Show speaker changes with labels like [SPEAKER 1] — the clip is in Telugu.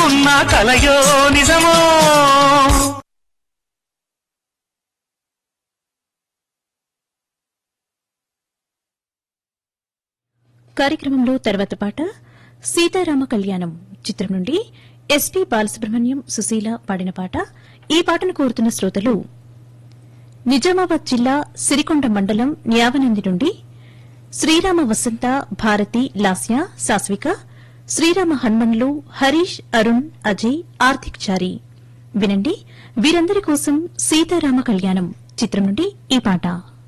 [SPEAKER 1] అనుకున్న కలయో నిజమో
[SPEAKER 2] కార్యక్రమంలో తర్వాత పాట సీతారామ కళ్యాణం చిత్రం నుండి ఎస్పీ బాలసుబ్రహ్మణ్యం సుశీల పాడిన పాట ఈ పాటను కోరుతున్న శ్రోతలు నిజామాబాద్ జిల్లా సిరికొండ మండలం న్యావనంది నుండి శ్రీరామ వసంత భారతి లాస్య సాస్విక శ్రీరామ హన్మన్లు హరీష్ అరుణ్ అజయ్ ఆర్థిక్ చారి వినండి వీరందరి కోసం సీతారామ కళ్యాణం చిత్రం నుండి ఈ పాట